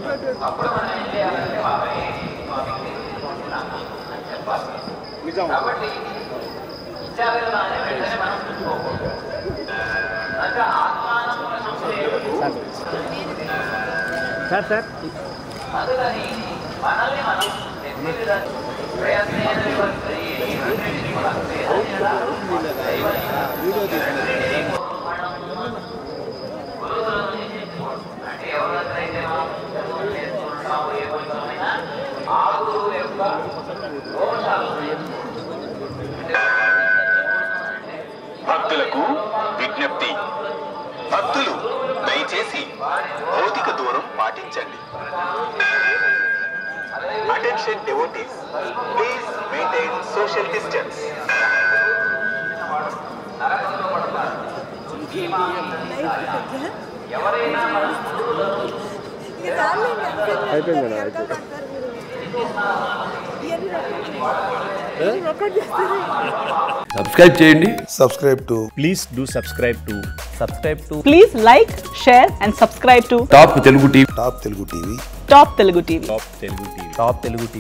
Sir sir భక్తులకు విజ్ఞప్తి భక్తులు దయచేసి భౌతిక దూరం పాటించండి attention devotees please maintain social distance అయిపోయింది మేడం అయిపోయింది సబ్స్క్రైబ్ చేయండి subscribe to please do subscribe to subscribe to Please like, share, and subscribe to Top Telugu TV Top Telugu TV. Top Telugu TV. Top Telugu TV Top Telugu TV